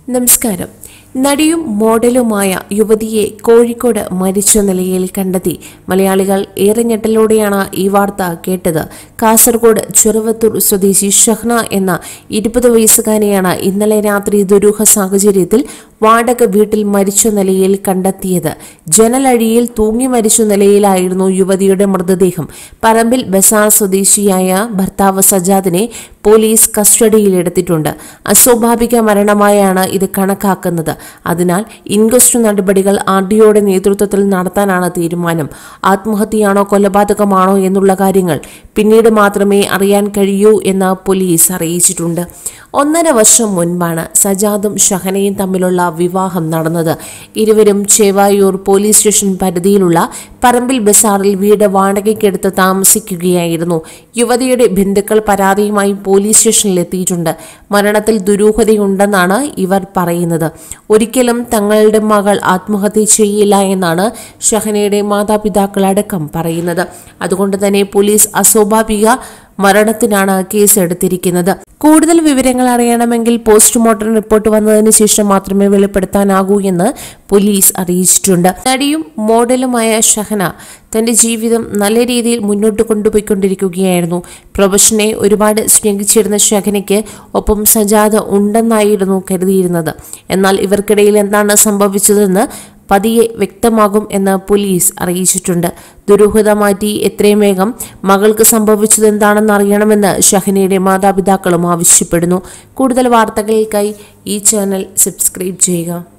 നമസ്കാരം നടിയും മോഡലുമായ യുവതിയെ കോഴിക്കോട് മരിച്ച നിലയിൽ കണ്ടെത്തി മലയാളികൾ ഏറെ ഞെട്ടലോടെയാണ് ഈ വാർത്ത കേട്ടത് കാസർഗോഡ് ചെറുവത്തൂർ സ്വദേശി ഷഹ്ന എന്ന ഇരുപത് വയസ്സുകാരിയാണ് ഇന്നലെ രാത്രി ദുരൂഹ സാഹചര്യത്തിൽ വാടക വീട്ടിൽ മരിച്ച നിലയിൽ കണ്ടെത്തിയത് ജനലഴിയിൽ തൂങ്ങി മരിച്ച നിലയിലായിരുന്നു യുവതിയുടെ മൃതദേഹം പറമ്പിൽ ബസാർ സ്വദേശിയായ ഭർത്താവ് സജാദിനെ പോലീസ് കസ്റ്റഡിയിലെടുത്തിട്ടുണ്ട് അസ്വാഭാവിക മരണമായാണ് ഇത് കണക്കാക്കുന്നത് അതിനാൽ ഇൻക്വസ്റ്റ് നടപടികൾ ആർ ഡിഒയുടെ നേതൃത്വത്തിൽ നടത്താനാണ് തീരുമാനം ആത്മഹത്യയാണോ കൊലപാതകമാണോ എന്നുള്ള കാര്യങ്ങൾ പിന്നീട് മാത്രമേ അറിയാൻ കഴിയൂ എന്ന് പോലീസ് അറിയിച്ചിട്ടുണ്ട് ഒന്നര വർഷം മുൻപാണ് സജാദും ഷഹനയും തമ്മിലുള്ള വിവാഹം നടന്നത് ഇരുവരും ചേവായൂർ പോലീസ് സ്റ്റേഷൻ പരിധിയിലുള്ള പറമ്പിൽ ബസാറിൽ വീട് വാടകയ്ക്കെടുത്ത് താമസിക്കുകയായിരുന്നു യുവതിയുടെ ബന്ധുക്കൾ പരാതിയുമായി പോലീസ് സ്റ്റേഷനിൽ എത്തിയിട്ടുണ്ട് മരണത്തിൽ ദുരൂഹതയുണ്ടെന്നാണ് ഇവർ പറയുന്നത് ഒരിക്കലും തങ്ങളുടെ മകൾ ആത്മഹത്യ ചെയ്യില്ല എന്നാണ് ഷഹനയുടെ മാതാപിതാക്കളടക്കം പറയുന്നത് അതുകൊണ്ട് തന്നെ പോലീസ് അസ്വാഭാവിക മരണത്തിനാണ് കേസ് എടുത്തിരിക്കുന്നത് കൂടുതൽ വിവരങ്ങൾ അറിയണമെങ്കിൽ പോസ്റ്റ്മോർട്ടം റിപ്പോർട്ട് വന്നതിന് ശേഷം മാത്രമേ വെളിപ്പെടുത്താനാകൂ എന്ന് പോലീസ് അറിയിച്ചിട്ടുണ്ട് നടിയും മോഡലുമായ ഷഹന തന്റെ ജീവിതം നല്ല രീതിയിൽ മുന്നോട്ട് കൊണ്ടുപോയിക്കൊണ്ടിരിക്കുകയായിരുന്നു പ്രൊഫഷനെ ഒരുപാട് സ്നേഹിച്ചിരുന്ന ഷഹനയ്ക്ക് ഒപ്പം സജാദ് ഉണ്ടെന്നായിരുന്നു കരുതിയിരുന്നത് എന്നാൽ ഇവർക്കിടയിൽ എന്താണ് സംഭവിച്ചതെന്ന് പതിയെ വ്യക്തമാകും എന്ന് പോലീസ് അറിയിച്ചിട്ടുണ്ട് ദുരൂഹത മാറ്റി എത്രയും വേഗം മകൾക്ക് സംഭവിച്ചത് എന്താണെന്ന് അറിയണമെന്ന് ഷഹനയുടെ മാതാപിതാക്കളും ആവശ്യപ്പെടുന്നു കൂടുതൽ വാർത്തകൾക്കായി ഈ ചാനൽ സബ്സ്ക്രൈബ് ചെയ്യുക